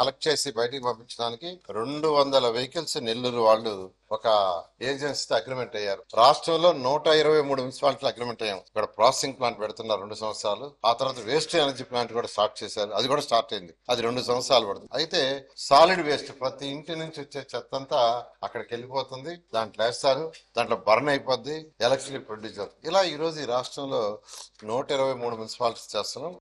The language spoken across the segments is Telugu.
కలెక్ట్ చేసి బయటికి పంపించడానికి రెండు వందల వెహికల్స్ నెల్లూరు వాళ్ళు ఒక ఏజెన్సీతో అగ్రిమెంట్ అయ్యారు రాష్ట్రంలో నూట ఇరవై మూడు మున్సిపాలిటీలు అగ్రిమెంట్ అయ్యాం ఇక్కడ ప్రాసెసింగ్ ప్లాంట్ పెడుతున్నారు రెండు సంవత్సరాలు ఆ తర్వాత వేస్ట్ ఎనర్జీ ప్లాంట్ కూడా స్టార్ట్ చేశారు అది కూడా స్టార్ట్ అయింది అది రెండు సంవత్సరాలు పడుతుంది అయితే సాలిడ్ వేస్ట్ ప్రతి ఇంటి నుంచి వచ్చే చెత్త అంతా అక్కడికి వెళ్ళిపోతుంది దాంట్లో వేస్తారు దాంట్లో బర్న్ అయిపోద్ది ఎలక్ట్రిసిటీ ప్రొడ్యూస్ అవుతుంది ఇలా ఈ రోజు ఈ రాష్ట్రంలో నూట ఇరవై మూడు మున్సిపాలిటీస్ చేస్తున్నాం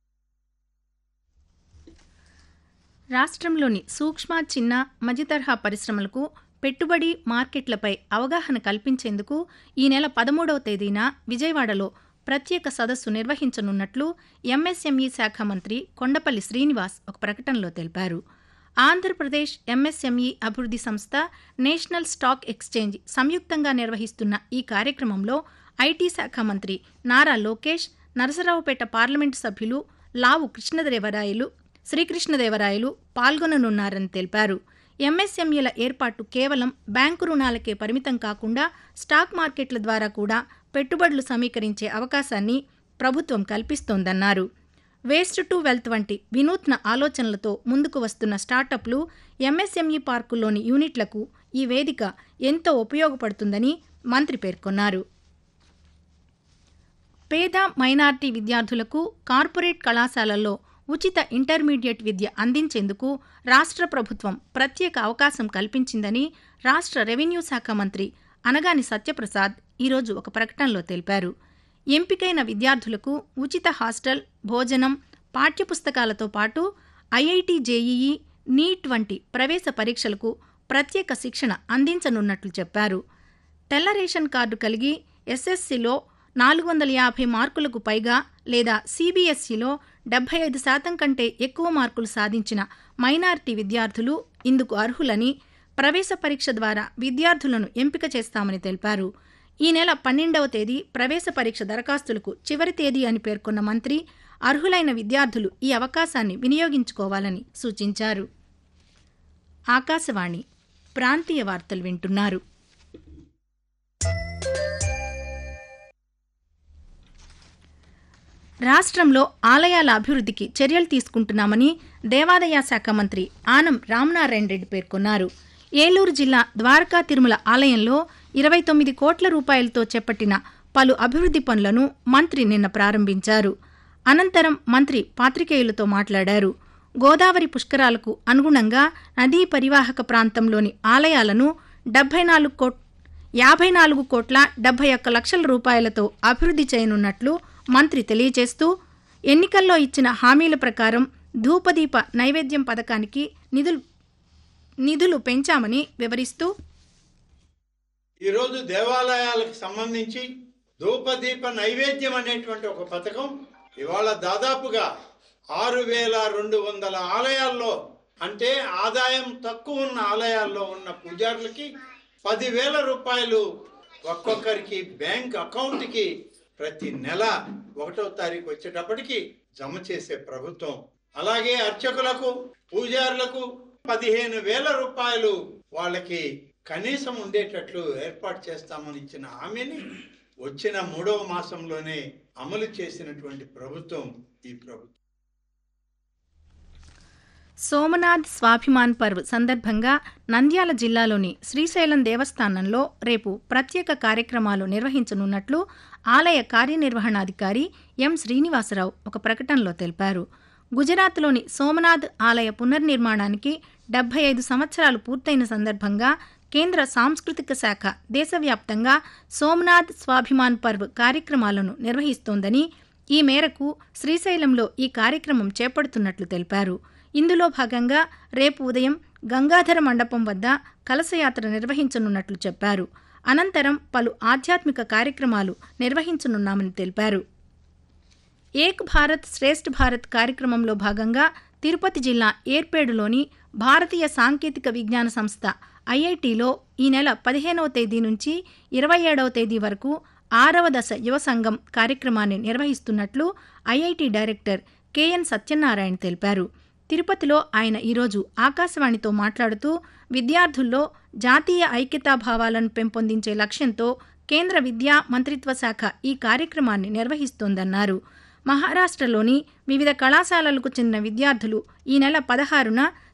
రాష్ట్రంలోని సూక్ష్మ చిన్న మధ్యతరహా పరిశ్రమలకు పెట్టుబడి మార్కెట్లపై అవగాహన కల్పించేందుకు ఈ నెల పదమూడవ తేదీన విజయవాడలో ప్రత్యేక సదస్సు నిర్వహించనున్నట్లు ఎంఎస్ఎంఈ శాఖ మంత్రి కొండపల్లి శ్రీనివాస్ ఒక ప్రకటనలో తెలిపారు ఆంధ్రప్రదేశ్ ఎంఎస్ఎంఈ అభివృద్ధి సంస్థ నేషనల్ స్టాక్ ఎక్స్చేంజ్ సంయుక్తంగా నిర్వహిస్తున్న ఈ కార్యక్రమంలో ఐటీ శాఖ మంత్రి నారా లోకేష్ నరసరావుపేట పార్లమెంటు సభ్యులు లావు కృష్ణదేవరాయలు శ్రీకృష్ణదేవరాయలు పాల్గొననున్నారని తెలిపారు ఎంఎస్ఎంఈల ఏర్పాటు కేవలం బ్యాంకు రుణాలకే పరిమితం కాకుండా స్టాక్ మార్కెట్ల ద్వారా కూడా పెట్టుబడులు సమీకరించే అవకాశాన్ని ప్రభుత్వం కల్పిస్తోందన్నారు వేస్ట్ టు వెల్త్ వంటి వినూత్న ఆలోచనలతో ముందుకు వస్తున్న స్టార్టప్లు ఎంఎస్ఎంఈ పార్కుల్లోని యూనిట్లకు ఈ వేదిక ఎంతో ఉపయోగపడుతుందని మంత్రి పేర్కొన్నారు పేద మైనార్టీ విద్యార్థులకు కార్పొరేట్ కళాశాలల్లో ఉచిత ఇంటర్మీడియట్ విద్య అందించేందుకు రాష్ట్ర ప్రభుత్వం ప్రత్యేక అవకాశం కల్పించిందని రాష్ట్ర రెవెన్యూ శాఖ మంత్రి అనగాని సత్యప్రసాద్ ఈరోజు ఒక ప్రకటనలో తెలిపారు ఎంపికైన విద్యార్థులకు ఉచిత హాస్టల్ భోజనం పాఠ్యపుస్తకాలతో పాటు ఐఐటి జేఈఈ నీట్ వంటి ప్రవేశ పరీక్షలకు ప్రత్యేక శిక్షణ అందించనున్నట్లు చెప్పారు తెల్ల రేషన్ కార్డు కలిగి ఎస్ఎస్సిలో నాలుగు వందల యాభై మార్కులకు పైగా లేదా సిబిఎస్ఈలో డెబ్బై ఐదు శాతం కంటే ఎక్కువ మార్కులు సాధించిన మైనారిటీ విద్యార్థులు ఇందుకు అర్హులని ప్రవేశ పరీక్ష ద్వారా విద్యార్థులను ఎంపిక చేస్తామని తెలిపారు ఈ నెల పన్నెండవ తేదీ ప్రవేశ పరీక్ష దరఖాస్తులకు చివరి తేదీ అని పేర్కొన్న మంత్రి అర్హులైన విద్యార్థులు ఈ అవకాశాన్ని వినియోగించుకోవాలని సూచించారు ఆకాశవాణి ప్రాంతీయ వార్తలు వింటున్నారు రాష్ట్రంలో ఆలయాల అభివృద్ధికి చర్యలు తీసుకుంటున్నామని దేవాదాయ శాఖ మంత్రి ఆనం రామనారాయణ రెడ్డి పేర్కొన్నారు ఏలూరు జిల్లా ద్వారకా తిరుమల ఆలయంలో ఇరవై తొమ్మిది కోట్ల రూపాయలతో చేపట్టిన పలు అభివృద్ధి పనులను మంత్రి నిన్న ప్రారంభించారు అనంతరం మంత్రి పాత్రికేయులతో మాట్లాడారు గోదావరి పుష్కరాలకు అనుగుణంగా నదీ పరివాహక ప్రాంతంలోని ఆలయాలను డెబ్బై నాలుగు కోట్ యాభై నాలుగు కోట్ల డెబ్బై ఒక్క లక్షల రూపాయలతో అభివృద్ధి చేయనున్నట్లు మంత్రి తెలియజేస్తూ ఎన్నికల్లో ఇచ్చిన హామీల ప్రకారం ధూపదీప నైవేద్యం పథకానికి నిధులు నిధులు పెంచామని వివరిస్తూ ఈరోజు దేవాలయాలకు సంబంధించి ధూపదీప నైవేద్యం అనేటువంటి ఒక పథకం ఇవాళ దాదాపుగా ఆరు వేల రెండు వందల ఆలయాల్లో అంటే ఆదాయం తక్కువ ఉన్న ఆలయాల్లో ఉన్న పూజారులకి పదివేల రూపాయలు ఒక్కొక్కరికి బ్యాంక్ అకౌంట్కి ప్రతి నెల ఒకటో తారీఖు వచ్చేటప్పటికి జమ చేసే ప్రభుత్వం అలాగే అర్చకులకు పూజారులకు పదిహేను వేల రూపాయలు వాళ్ళకి కనీసం ఉండేటట్లు ఏర్పాటు చేస్తామని ఇచ్చిన హామీని వచ్చిన మూడవ మాసంలోనే అమలు చేసినటువంటి ప్రభుత్వం ఈ ప్రభుత్వం సోమనాథ్ స్వాభిమాన్ పర్వ్ సందర్భంగా నంద్యాల జిల్లాలోని శ్రీశైలం దేవస్థానంలో రేపు ప్రత్యేక కార్యక్రమాలు నిర్వహించనున్నట్లు ఆలయ కార్యనిర్వహణాధికారి ఎం శ్రీనివాసరావు ఒక ప్రకటనలో తెలిపారు గుజరాత్లోని సోమనాథ్ ఆలయ పునర్నిర్మాణానికి డెబ్బై ఐదు సంవత్సరాలు పూర్తయిన సందర్భంగా కేంద్ర సాంస్కృతిక శాఖ దేశవ్యాప్తంగా సోమనాథ్ స్వాభిమాన్ పర్వ్ కార్యక్రమాలను నిర్వహిస్తోందని ఈ మేరకు శ్రీశైలంలో ఈ కార్యక్రమం చేపడుతున్నట్లు తెలిపారు ఇందులో భాగంగా రేపు ఉదయం గంగాధర మండపం వద్ద కలశయాత్ర నిర్వహించనున్నట్లు చెప్పారు అనంతరం పలు ఆధ్యాత్మిక కార్యక్రమాలు నిర్వహించనున్నామని తెలిపారు ఏక్ భారత్ శ్రేష్ఠ భారత్ కార్యక్రమంలో భాగంగా తిరుపతి జిల్లా ఏర్పేడులోని భారతీయ సాంకేతిక విజ్ఞాన సంస్థ ఐఐటిలో ఈ నెల పదిహేనవ తేదీ నుంచి ఇరవై ఏడవ తేదీ వరకు ఆరవ దశ యువ సంఘం కార్యక్రమాన్ని నిర్వహిస్తున్నట్లు ఐఐటి డైరెక్టర్ కెఎన్ సత్యనారాయణ తెలిపారు తిరుపతిలో ఆయన ఈరోజు ఆకాశవాణితో మాట్లాడుతూ విద్యార్థుల్లో జాతీయ ఐక్యతాభావాలను పెంపొందించే లక్ష్యంతో కేంద్ర విద్యా మంత్రిత్వ శాఖ ఈ కార్యక్రమాన్ని నిర్వహిస్తోందన్నారు మహారాష్ట్రలోని వివిధ కళాశాలలకు చెందిన విద్యార్థులు ఈ నెల పదహారున